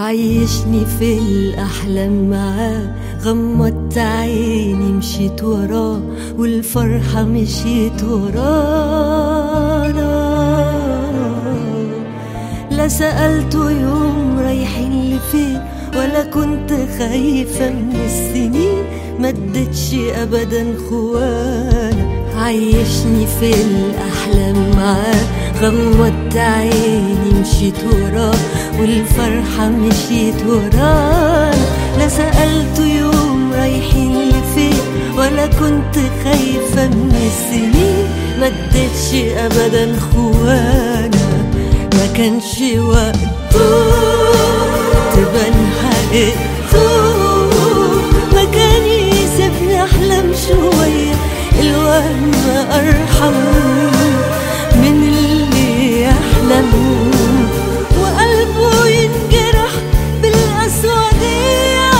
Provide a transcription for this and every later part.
عيشني في الأحلام معاه غمضت عيني مشيت وراه والفرحة مشيت ورانا لا سألته يوم رايحين لفين ولا كنت خايفة من السنين مدتش أبدا خوانا عيشني في الأحلام معاه غمضت عيني مشيت وراه والفرحة مشيت ورانا لا سألته يوم رايحين لفين ولا كنت خايفة من السنين مدتش أبدا خوانا ما كانش وقته تبان حقيقته ما كان يسيبني أحلم شوية الوهم أرحم من اللي يحلم وقلبه ينجرح بالأسودية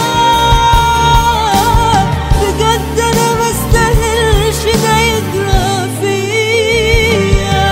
بجد أنا مستاهلش ده يجرى فيا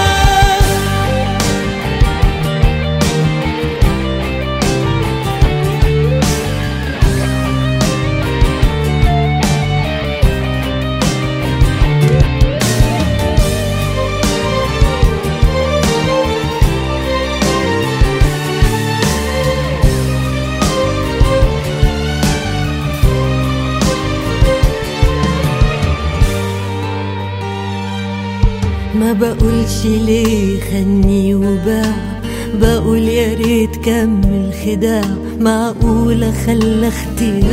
ما بقولش ليه خني وباع بقول يا ريت كمل خداع معقولة خلى اختياري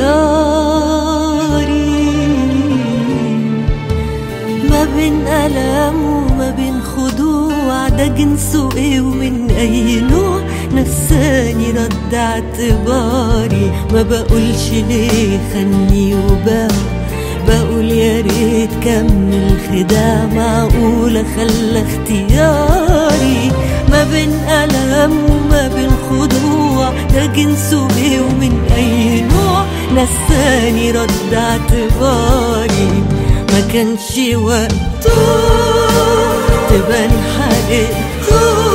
ما بين ألم وما بين خضوع ده جنسه ايه ومن أي نوع نساني رد اعتباري ما بقولش ليه خني وباع بقول يا ريت كمل خداع معقولة خلى اختياري ما بين ألم وما بين خضوع ده جنسه ايه ومن أي نوع نساني رد اعتباري ما كانش وقته تبان حقيقته